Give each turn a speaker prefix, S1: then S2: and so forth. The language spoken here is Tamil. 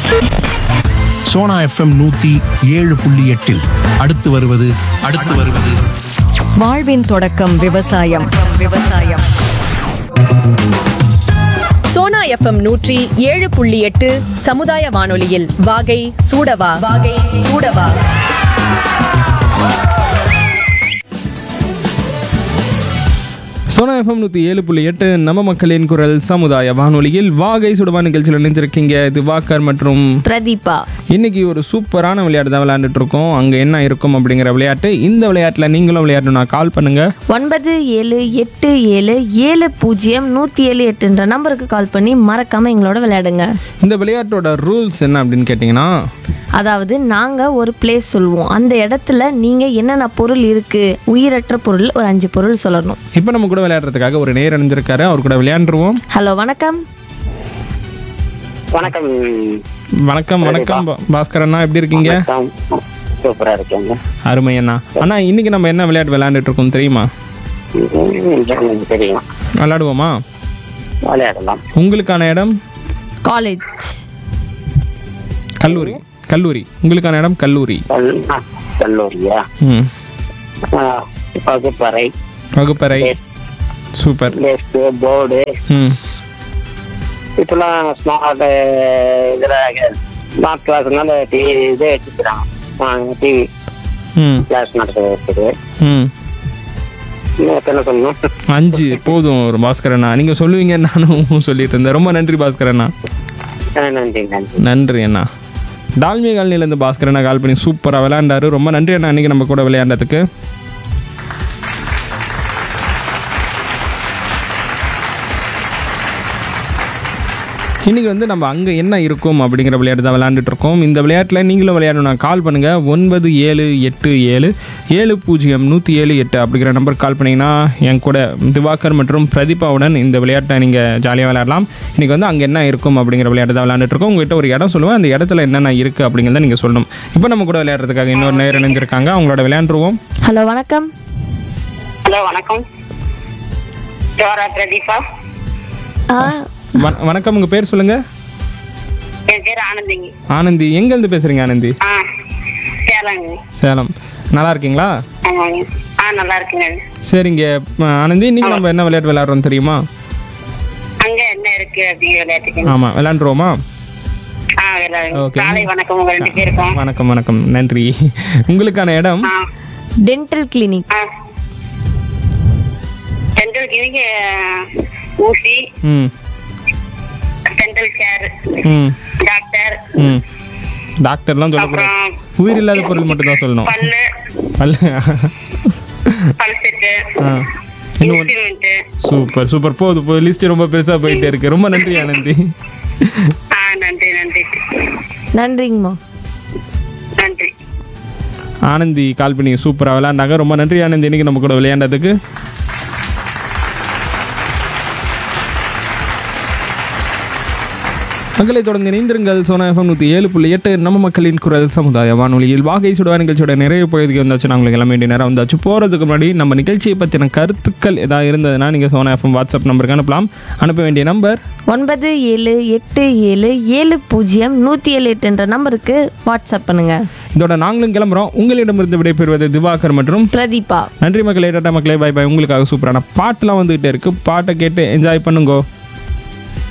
S1: சோனா எஃப்எம் நூத்தி ஏழு புள்ளி எட்டில் அடுத்து வருவது அடுத்து வருவது
S2: வாழ்வின் தொடக்கம் விவசாயம் விவசாயம்
S3: சோனா எஃப்எம் நூற்றி ஏழு புள்ளி எட்டு சமுதாய வானொலியில் வாகை சூடவா வாகை சூடவா
S4: சோனா எஃப்எம் நூற்றி ஏழு புள்ளி எட்டு நம்ம மக்களின் குரல் சமுதாய வானொலியில் வாகை சுடுவா நிகழ்ச்சியில் நினைஞ்சிருக்கீங்க இது வாக்கர் மற்றும்
S2: பிரதீபா
S4: இன்னைக்கு ஒரு சூப்பரான விளையாட்டு தான் விளையாண்டுட்டு இருக்கோம் அங்கே என்ன இருக்கும் அப்படிங்கிற விளையாட்டு இந்த விளையாட்டில் நீங்களும் விளையாடணும்னா கால் பண்ணுங்க
S5: ஒன்பது ஏழு எட்டு ஏழு ஏழு பூஜ்ஜியம் நூற்றி ஏழு எட்டுன்ற நம்பருக்கு கால் பண்ணி மறக்காமல் எங்களோட விளையாடுங்க
S4: இந்த விளையாட்டோட ரூல்ஸ் என்ன அப்படின்னு கேட்டிங்கன்னா
S5: அதாவது நாங்கள் ஒரு பிளேஸ் சொல்லுவோம் அந்த இடத்துல நீங்கள் என்னென்ன பொருள் இருக்குது உயிரற்ற பொருள் ஒரு அஞ்சு பொருள் சொல்லணும்
S4: இப்போ நம்ம கூட விளையாடுறதுக்காக ஒரு நேர் அணிஞ்சிருக்காரு அவர் கூட விளையாண்டுருவோம்
S5: ஹலோ வணக்கம்
S6: வணக்கம்
S4: வணக்கம் வணக்கம் பா- பாஸ்கர் அண்ணா எப்படி இருக்கீங்க
S6: வணக்கம் சூப்பரா இருக்கேங்க
S4: அருமை அண்ணா அண்ணா இன்னைக்கு நம்ம என்ன விளையாட்டு விளையாண்டுட்டு இருக்கோம் தெரியுமா
S6: ம், எனக்கு தெரியும்
S4: விளையாடுவோமா
S6: விளையாடலாம்
S4: உங்களுக்கான இடம்
S5: காலேஜ்
S4: கல்லூரி கல்லூரி உங்களுக்கான இடம் கல்லூரி
S6: கல்- ஆ, கல்லூரியா
S4: ம்
S6: ஆ, வகுப்பறை
S4: வகுப்பறை சூப்பர்
S6: டெஸ்க் போர்டு
S4: ம்
S6: இப்பெல்லாம் ஸ்மார்ட் இதுல ஸ்மார்ட் கிளாஸ்னால டிவி இதே வச்சுக்கிறாங்க டிவி
S4: ம்
S6: கிளாஸ் நடக்க இருக்குது
S4: ம்
S6: இன்னும் என்ன சொல்லணும்
S4: அஞ்சு போதும் ஒரு பாஸ்கர் அண்ணா நீங்கள் சொல்லுவீங்க நானும் சொல்லிட்டு இருந்தேன் ரொம்ப நன்றி பாஸ்கர் அண்ணா
S6: ஆ, நன்றி நன்றி
S4: நன்றி அண்ணா டால்மியா காலனிலேருந்து பாஸ்கர் அண்ணா கால் பண்ணி சூப்பராக விளையாண்டாரு ரொம்ப நன்றி அண்ணா அன்றைக்கி நம்ம கூட விளையாண்டதுக்கு இன்றைக்கி வந்து நம்ம அங்கே என்ன இருக்கும் அப்படிங்கிற விளையாட்டு தான் விளையாண்டுட்டு இருக்கோம் இந்த விளையாட்டில் நீங்களும் விளையாடணும்னா கால் பண்ணுங்கள் ஒன்பது ஏழு எட்டு ஏழு ஏழு பூஜ்ஜியம் நூற்றி ஏழு எட்டு அப்படிங்கிற நம்பருக்கு கால் பண்ணிங்கன்னா என் கூட திவாகர் மற்றும் பிரதீபாவுடன் இந்த விளையாட்டை நீங்கள் ஜாலியாக விளையாடலாம் இன்றைக்கி வந்து அங்கே என்ன இருக்கும் அப்படிங்கிற விளையாட்டு தான் விளையாண்டுட்டு இருக்கோம் உங்கள்கிட்ட ஒரு இடம் சொல்லுவேன் அந்த இடத்துல என்னென்ன இருக்குது அப்படிங்கிறத நீங்கள் சொல்லணும் இப்போ நம்ம கூட விளையாடுறதுக்காக இன்னொரு நேரம் இணைஞ்சிருக்காங்க அவங்களோட விளையாண்டுருவோம்
S5: ஹலோ வணக்கம்
S6: ஹலோ வணக்கம் ஜோரா பிரதீபா
S5: ஆ
S4: வண- வணக்கம் உங்கள் பேர் சொல்லுங்கள்
S6: என் பேர் ஆனந்திங்க
S4: ஆனந்தி எங்கேருந்து பேசுகிறீங்க ஆனந்தி
S6: ஆ கேளாங்க
S4: சேலம் நல்லா இருக்கீங்களா
S6: ஆமாங்க ஆ நல்லா இருக்குங்க
S4: சரிங்க அஹ் ஆனந்தி இன்னைக்கு நம்ம என்ன விளையாட்டு விளையாடுறோம் தெரியுமா
S6: அங்க என்ன இருக்கு அப்படிங்கிற விளையாட்டுக்கு
S4: ஆமாம் விளையாண்டுருவோமா
S6: ஆ விளையாடுங்க
S4: Okay.
S6: காலை வணக்கம் உங்க ரெண்டு பேருக்கும்
S4: வணக்கம் வணக்கம் நன்றி உங்களுக்கான இடம்
S6: ஆ
S5: டென்டல் கிளினிக்
S6: ஆ டென்டல் கிளினிக் ஊசி
S4: ம்
S6: டென்டல் கேர்
S4: ம்
S6: டாக்டர்
S4: ம் டாக்டர்லாம் சொல்லக்கூடாது
S6: அப்புறம்
S4: உயிர் இல்லாத பொருள் மட்டும்தான் சொல்லணும்
S6: பல்லு
S4: அல்ல
S6: பல் செட்டு
S4: ஆ இன்னும் ஒன்று
S6: இன்ஸ்ட்ருமெண்ட்
S4: சூப்பர் சூப்பர் போகுது போய் லிஸ்ட் ரொம்ப பெருசாக போயிட்டே இருக்கு ரொம்ப நன்றி ஆனந்தி
S6: ஆ நன்றி நன்றி
S5: நன்றிங்கம்மா
S6: நன்றி
S4: ஆனந்தி கால் பண்ணி சூப்பராக விளையாண்டாங்க ரொம்ப நன்றி ஆனந்தி இன்னைக்கு நம்ம கூட விளையாண்டதுக்கு மக்களை தொடர்ந்து இணைந்திருங்கள் சோனா எஃப்எம் நூற்றி ஏழு புள்ளி எட்டு நம்ம மக்களின் குரல் சமுதாய வானொலியில் வாகை சுடுவா நிகழ்ச்சியோட நிறைய பகுதிக்கு வந்தாச்சு நான் உங்களுக்கு எல்லாம் வேண்டிய நேரம் வந்தாச்சு போகிறதுக்கு முன்னாடி நம்ம நிகழ்ச்சியை பற்றின கருத்துக்கள் ஏதாவது இருந்ததுன்னா நீங்கள் சோனா எஃப்எம் வாட்ஸ்அப் நம்பருக்கு அனுப்பலாம் அனுப்ப வேண்டிய நம்பர்
S5: ஒன்பது ஏழு எட்டு ஏழு ஏழு பூஜ்ஜியம் நூற்றி ஏழு எட்டுன்ற நம்பருக்கு வாட்ஸ்அப் பண்ணுங்க
S4: இதோட நாங்களும் கிளம்புறோம் உங்களிடமிருந்து விடைபெறுவது திவாகர் மற்றும்
S5: பிரதீபா
S4: நன்றி மக்களே டாட்டா மக்களே பை பை உங்களுக்காக சூப்பரான பாட்டுலாம் வந்துகிட்டே இருக்கு பாட்டை கேட்டு என்ஜாய் பண்ணுங்கோ